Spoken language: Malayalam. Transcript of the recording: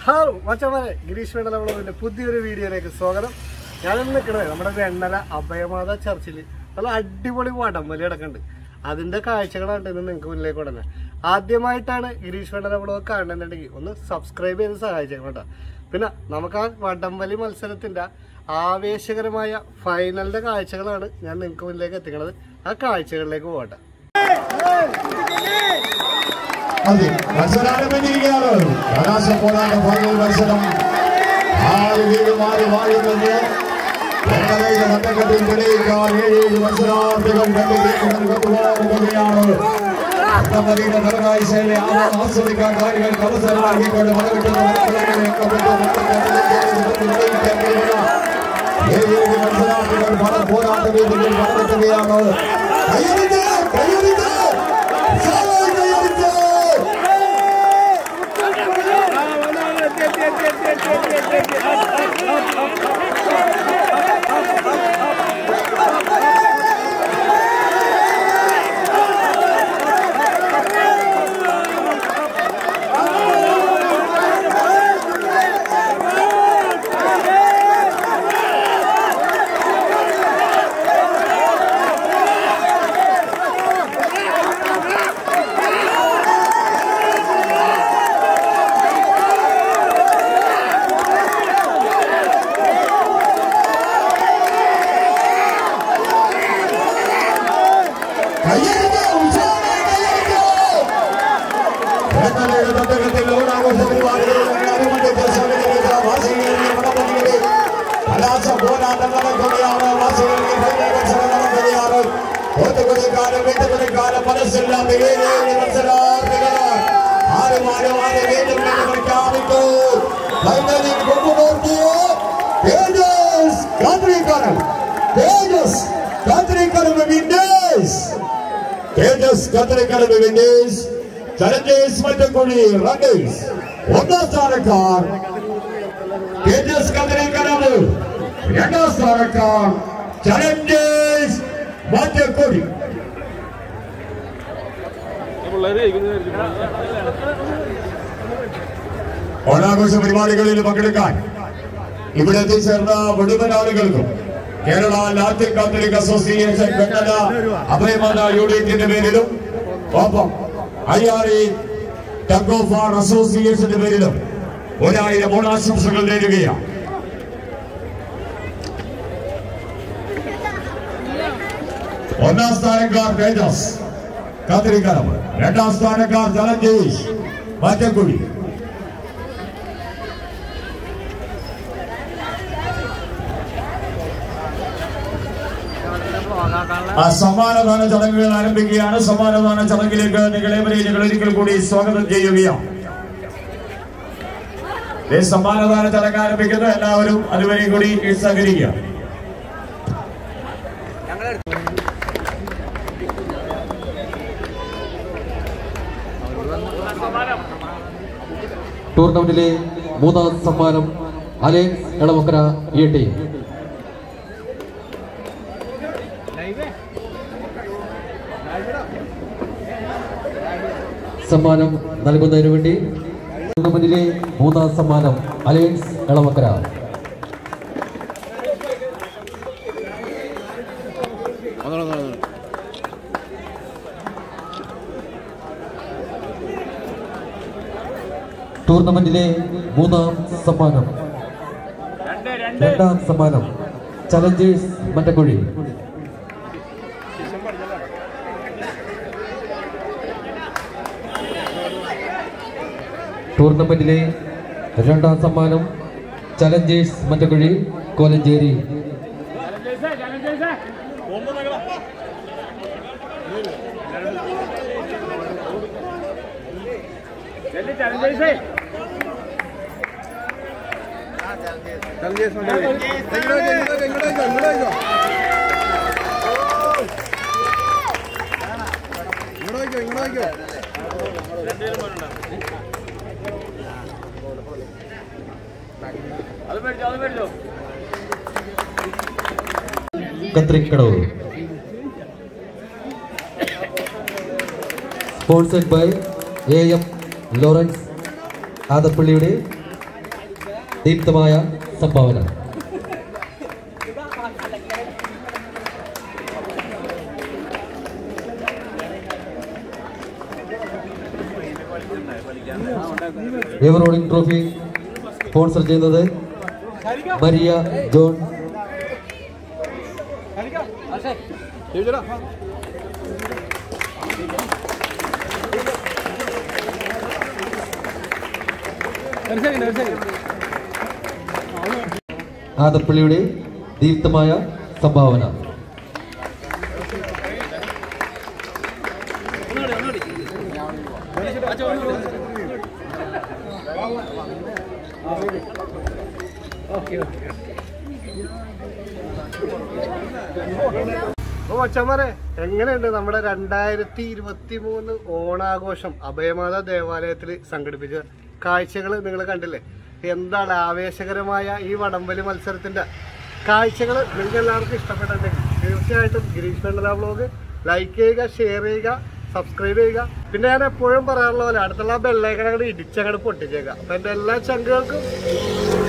ഹലോ മച്ചമാരെ ഗിരീഷ് വേണ്ടല വ്ളോഗിന്റെ പുതിയൊരു വീഡിയോയിലേക്ക് സ്വാഗതം ഞാനിന്ന് നിൽക്കണത് നമ്മുടെ വെണ്ണല അഭയമാത ചർച്ചിൽ നല്ല അടിപൊളി വടംവലി കിടക്കുന്നുണ്ട് അതിന്റെ കാഴ്ചകളാണ് ഇന്ന് നിങ്ങൾക്ക് മുന്നിലേക്ക് ഉടനെ ആദ്യമായിട്ടാണ് ഗിരീഷ് വേണ്ടല വ്ളോഗ് കാണുന്നുണ്ടെങ്കിൽ ഒന്ന് സബ്സ്ക്രൈബ് ചെയ്ത് സഹായിച്ചേക്കണം കേട്ടോ പിന്നെ നമുക്ക് ആ വടംവലി മത്സരത്തിന്റെ ആവേശകരമായ ഫൈനലിന്റെ കാഴ്ചകളാണ് ഞാൻ നിങ്ങൾക്ക് മുന്നിലേക്ക് എത്തിക്കുന്നത് ആ കാഴ്ചകളിലേക്ക് പോകട്ടെ അതെ മത്സരം ആരംഭിച്ചിരിക്കുകയാണ് പ്രകാശ പോരാട്ട ഫൈനൽ മത്സരം ആറ് വീട് മാറി മാറി നിന്ന് ഏകദേശ മട്ടക്കത്തിൽ തെളിയിക്കാൻ ഏഴേഴ് മത്സരാർത്ഥികൾ രണ്ട് ടീമുകൾ കൊണ്ടുപോകുകയാണ് അട്ടമതിയുടെ നിറകാഴ്ചയിലെ ആവാം ആസ്വദിക്കാൻ കാര്യങ്ങൾക്ക് അവസരം നൽകിക്കൊണ്ട് മലവിട്ടുന്ന മത്സരങ്ങളെയൊക്കെ വിട്ട് മറ്റൊരു തെളിയിക്കാൻ കഴിയുന്ന ഏഴേഴ് മത്സരാർത്ഥികൾ പല പോരാട്ട രീതിയിൽ നടത്തുകയാണ് കയ്യടിച്ച് കയ്യടിച്ച് ഉത്സാഹമായി കയ്യടിച്ച് കയ്യടിച്ച് ഉത്സാഹമായി കയ്യടിച്ച് വേണ്ടലയുടെ തട്ടകത്തിൽ ഓണാഘോഷ പരിപാടികളിൽ അനുബന്ധിച്ച് സംഘടിപ്പിച്ച വാസികളുടെ വടംവലിയുടെ കലാശ പോരാട്ടം നടക്കുകയാണ് വാസികളുടെ ഫൈനൽ മത്സരം നടക്കുകയാണ് കോത്തുകുടിക്കാരും വീട്ടുകുടിക്കാരും മനസ്സില്ലാത്ത ഏഴേഴ് മത്സരാർത്ഥികൾ ആരും ആരും ആരും വീണ്ടും വീണ്ടും പ്രഖ്യാപിക്കൂ ഫൈനലിൽ കൊണ്ടുപോക്കിയ തേജസ് കാത്രിക്കാരൻ തേജസ് കാത്രിക്കാരൻ winners Tejas Kathrikkadavu winners challengers Mattakuzhy runners ഒന്നാം സ്ഥാനക്കാർ തേജസ് കത്തരക്കടവ് രണ്ടാം സ്ഥാനക്കാർ ചലഞ്ചേഴ്സ് മറ്റക്കുഴി ഓണാഘോഷ പരിപാടികളിൽ പങ്കെടുക്കാൻ ഇവിടെ എത്തിച്ചേർന്ന മുഴുവൻ ആളുകൾക്കും കേരള ലാത്തിൽ കാത്തലിക് അസോസിയേഷൻ വെണ്ണല അഭയമാന യൂണിറ്റിന്റെ പേരിലും ഒപ്പം I R E tug of war അസോസിയേഷന്റെ പേരിലും ഒരായിരം ഓണാശംസകൾ നേടുകയാണ് ഒന്നാം സ്ഥാനക്കാർ തേജസ് കാത്തിരിക്കണം രണ്ടാം സ്ഥാനക്കാർ ചലഞ്ചേഴ്സ് മറ്റക്കുഴി ആ സമ്മാനദാന ചടങ്ങുകൾ ആരംഭിക്കുകയാണ് സമ്മാനദാന ചടങ്ങിലേക്ക് നിങ്ങളേവരെയും ഞങ്ങൾ ഒരിക്കൽ കൂടി സ്വാഗതം ചെയ്യുകയാണ് ഈ സമ്മാനദാന ചടങ്ങ് ആരംഭിക്കുന്നു എല്ലാവരും അതുവരെയും കൂടി സഹകരിക്കുക ടൂർണമെന്റിലെ മൂന്നാം സമ്മാനം അലയൻസ് എളമക്കര ഇ ടി സമ്മാനം നൽകുന്നതിന് വേണ്ടി ടൂർണമെന്റിലെ മൂന്നാം സമ്മാനം അലയൻസ് എളമക്കര ടൂർണമെന്റിലെ മൂന്നാം സമ്മാനം രണ്ടാം സമ്മാനം ചലഞ്ചേഴ്സ് മറ്റക്കുഴി ടൂർണമെന്റിലെ രണ്ടാം സമ്മാനം challengers Mattakuzhy Kolenchery Kathrikkadavu sponsored by A M Lawrence ആദപ്പള്ളിയുടെ ദീപ്തമായ സംഭാവന എവറോളിംഗ് ട്രോഫി സ്പോൺസർ ചെയ്യുന്നത് മരിയ ജോൺ ആദപ്പള്ളിയുടെ ദീപ്തമായ സംഭാവന അപ്പൊ മച്ചന്മാരെ എങ്ങനെയുണ്ട് നമ്മുടെ രണ്ടായിരത്തി ഇരുപത്തി മൂന്ന് ഓണാഘോഷം അഭയമാത ദേവാലയത്തിൽ സംഘടിപ്പിച്ച കാഴ്ചകൾ നിങ്ങൾ കണ്ടില്ലേ എന്താണ് ആവേശകരമായ ഈ വടംവലി മത്സരത്തിന്റെ കാഴ്ചകൾ നിങ്ങൾക്ക് എല്ലാവർക്കും ഇഷ്ടപ്പെട്ടിട്ടുണ്ടെങ്കിൽ തീർച്ചയായിട്ടും ഗിരീഷ് മണ്ഡല വ്ലോഗ് ലൈക്ക് ചെയ്യുക ഷെയർ ചെയ്യുക സബ്സ്ക്രൈബ് ചെയ്യുക പിന്നെ ഞാൻ എപ്പോഴും പറയാറുള്ള പോലെ അടുത്തുള്ള ബെല്ലൈക്കൺ അങ്ങോട്ട് ഇടിച്ചങ്ങോട്ട് പൊട്ടിച്ചേക്കുക അപ്പൊ എന്റെ എല്ലാ ചങ്കുകൾക്കും